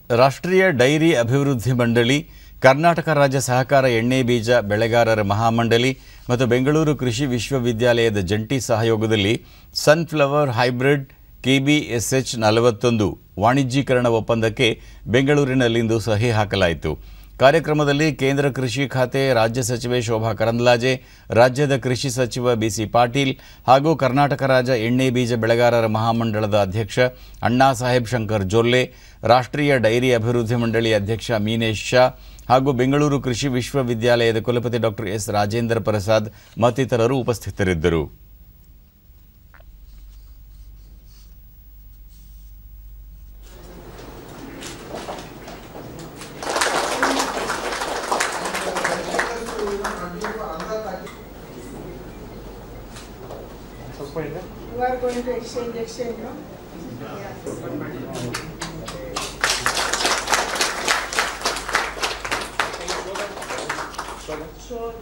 ರಾಷ್ಟ್ರೀಯ ಡೈರಿ ಅಭಿವೃದ್ಧಿ ಮಂಡಳಿ ಕರ್ನಾಟಕ ರಾಜ್ಯ ಸಹಕಾರ ಎಣ್ಣೆ ಬೀಜ ಬೆಳೆಗಾರರ ಮಹಾಮಂಡಳಿ ಮತ್ತು ಬೆಂಗಳೂರು ಕೃಷಿ ವಿಶ್ವವಿದ್ಯಾಲಯದ ಜಂಟಿ ಸಹಯೋಗದಲ್ಲಿ ಸನ್ಫ್ಲವರ್ ಹೈಬ್ರಿಡ್ ಕೆಬಿಎಸ್ಎಚ್ ನಲವತ್ತೊಂದು ವಾಣಿಜ್ಯೀಕರಣ ಒಪ್ಪಂದಕ್ಕೆ ಬೆಂಗಳೂರಿನಲ್ಲಿಂದು ಸಹಿ ಹಾಕಲಾಯಿತು ಕಾರ್ಯಕ್ರಮದಲ್ಲಿ ಕೇಂದ್ರ ಕೃಷಿ ಖಾತೆ ರಾಜ್ಯ ಸಚಿವೆ ಶೋಭಾ ಕರಂದ್ಲಾಜೆ ರಾಜ್ಯದ ಕೃಷಿ ಸಚಿವ ಬಿಸಿ ಪಾಟೀಲ್ ಹಾಗೂ ಕರ್ನಾಟಕ ರಾಜ್ಯ ಎಣ್ಣೆ ಬೀಜ ಬೆಳೆಗಾರರ ಮಹಾಮಂಡಳದ ಅಧ್ಯಕ್ಷ ಅಣ್ಣಾ ಸಾಹೇಬ್ ಶಂಕರ್ ಜೊಲ್ಲೆ ರಾಷ್ಟ್ರೀಯ ಡೈರಿ ಅಭಿವೃದ್ಧಿ ಮಂಡಳಿ ಅಧ್ಯಕ್ಷ ಮೀನೇಶ್ ಶಾ ಹಾಗೂ ಬೆಂಗಳೂರು ಕೃಷಿ ವಿಶ್ವವಿದ್ಯಾಲಯದ ಕುಲಪತಿ ಡಾಕ್ಟರ್ ಎಸ್ ರಾಜೇಂದ್ರ ಪ್ರಸಾದ್ ಮತ್ತಿತರರು ಉಪಸ್ಥಿತರಿದ್ದರು You are going to exchange, exchange, no? Sure.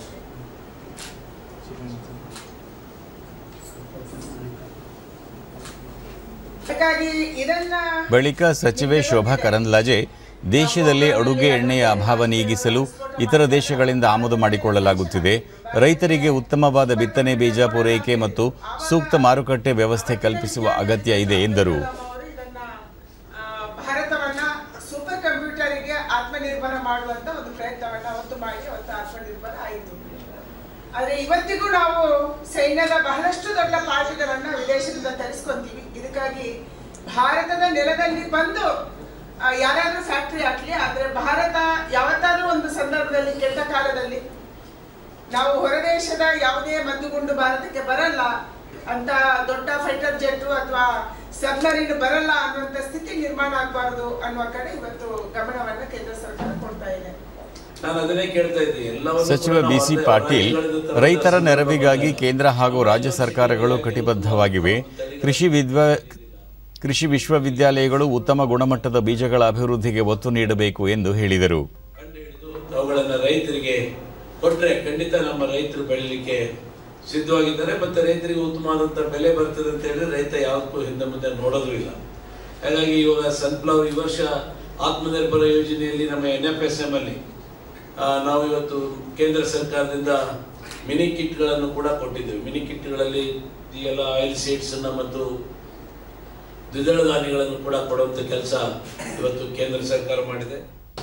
ಹಾಗಾಗಿ ಇದನ್ನ ಬಳಿಕ ಸಚಿವೆ ಶೋಭಾ ಕರಂದ್ಲಾಜೆ ದೇಶದಲ್ಲಿ ಅಡುಗೆ ಎಣ್ಣೆಯ ಅಭಾವ ನೀಗಿಸಲು ಇತರ ದೇಶಗಳಿಂದ ಆಮದು ಮಾಡಿಕೊಳ್ಳಲಾಗುತ್ತಿದೆ ರೈತರಿಗೆ ಉತ್ತಮವಾದ ಬಿತ್ತನೆ ಬೀಜ ಪೂರೈಕೆ ಮತ್ತು ಸೂಕ್ತ ಮಾರುಕಟ್ಟೆ ವ್ಯವಸ್ಥೆ ಕಲ್ಪಿಸುವ ಅಗತ್ಯ ಇದೆ ಎಂದರು ಅವರು ಇದನ್ನ ಆ, ಭಾರತವನ್ನ ಸೂಪರ್ ಕಂಪ್ಯೂಟರಿಗೆ ಆತ್ಮನಿರ್ಭರ ಮಾಡುವಂತ ಒಂದು ಪ್ರಯತ್ನವನ್ನ ಅವತ್ತು ಮಾಡಿ ಅವತ್ತು ಆತ್ಮನಿರ್ಭರ ಆಯಿತು ಆದ್ರೆ ಇವತ್ತಿಗೂ ನಾವು ಸೈನ್ಯದ ಬಹಳಷ್ಟು ದೊಡ್ಡ ಪಾಠಗಳನ್ನ ವಿದೇಶದಿಂದ ತರಿಸ್ಕೊಂತೀವಿ ಇದಕ್ಕಾಗಿ ಭಾರತದ ನೆಲದಲ್ಲಿ ಬಂದು ಆ, ಯಾರಾದ್ರೂ ಫ್ಯಾಕ್ಟರಿ ಹಾಕ್ಲಿ ಆದ್ರೆ ಭಾರತ ಯಾವತ್ತಾದ್ರೂ ಒಂದು ಸಂದರ್ಭದಲ್ಲಿ ಕೆಟ್ಟ ಕಾಲದಲ್ಲಿ ನಾವು ಹೊರದೇಶದ ಯಾವುದೇ ಮದ್ದುಗುಂಡು ಭಾರತಕ್ಕೆ ಬರಲ್ಲ ಅಂತ ದೊಡ್ಡ ಫೈಟರ್ ಜೆಟ್ ಅಥವಾ ಸಬ್ಮರೀನ್ ಬರಲ್ಲ ಅನ್ನುವಂಥ ಸ್ಥಿತಿ ನಿರ್ಮಾಣ ಆಗಬಾರದು ಅನ್ನುವ ಕಡೆ ಇವತ್ತು ಗಮನವನ್ನ ಕೇಂದ್ರ ಸರ್ಕಾರ ಕೊಡ್ತಾ ಇದೆ ನಾನು ಅದನ್ನೇ ಕೇಳ್ತಾ ಇದ್ದೆ ಎಲ್ಲವನ್ನೂ ಸಚಿವ ಕೂಡ ನಾವು ಬಿಸಿ ಅದೇ ಪಾಟೀಲ್ ರಾಜ್ಯಗಳಿಂದ ತರುವಂತ ರೈತರ ಸಂದರ್ಭದಲ್ಲಿ ನೆರವಿಗಾಗಿ ಕೇಂದ್ರ ಹಾಗೂ ರಾಜ್ಯ ಸರ್ಕಾರಗಳು ಕಟಿಬದ್ಧವಾಗಿವೆ ಕೃಷಿ ವಿದ್ವ ಕೃಷಿ ವಿಶ್ವವಿದ್ಯಾಲಯಗಳು ಉತ್ತಮ ಗುಣಮಟ್ಟದ ಬೀಜಗಳ ಅಭಿವೃದ್ಧಿಗೆ ಒತ್ತು ನೀಡಬೇಕು ಎಂದು ಹೇಳಿದರು ಕಂಡುಹಿಡಿದು ಅವುಗಳನ್ನ ರೈತರಿಗೆ ಕೊಟ್ರೆ ಖಂಡಿತ ನಮ್ಮ ರೈತರು ಬೆಳಿಲಿಕ್ಕೆ ಸಿದ್ಧವಾಗಿದ್ದಾರೆ ಮತ್ತೆ ರೈತರಿಗೆ ಉತ್ತಮವಾದಂತ ಬೆಲೆ ಬರ್ತದೆ ಅಂತ ಹೇಳಿ ರೈತ ಯಾವತ್ತೂ ಹಿಂದೆ ಮುಂದೆ ನೋಡೋದು ಇಲ್ಲ ಹಾಗಾಗಿ ಇವಾಗ ಸನ್ಫ್ಲವರ್ ಈ ವರ್ಷ ಆತ್ಮನಿರ್ಭರ ಯೋಜನೆಯಲ್ಲಿ ನಮ್ಮ ಎನ್ ಎಫ್ ಎಸ್ ಎಂ ಅಲ್ಲಿ ಆ, ನಾವು ಇವತ್ತು ಕೇಂದ್ರ ಸರ್ಕಾರದಿಂದ ಮಿನಿ ಕಿಟ್ಗಳನ್ನು ಕೂಡ ಕೊಟ್ಟಿದ್ದೇವೆ ಮಿನಿ ಕಿಟ್ಗಳಲ್ಲಿ ಈ ಎಲ್ಲ ಆಯಿಲ್ ಸೀಡ್ಸ್ ಅನ್ನ ಮತ್ತು ದ್ವಿದಳ ಧಾನ್ಯಗಳನ್ನು ಕೂಡ ಕೊಡುವಂತ ಕೆಲಸ ಇವತ್ತು ಕೇಂದ್ರ ಸರ್ಕಾರ ಮಾಡಿದೆ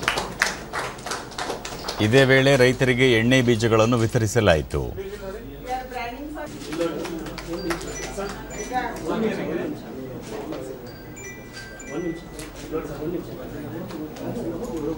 ಇದೇ ವೇಳೆ ರೈತರಿಗೆ ಎಣ್ಣೆ ಬೀಜಗಳನ್ನು ವಿತರಿಸಲಾಯಿತು We are branding for- ಈಗ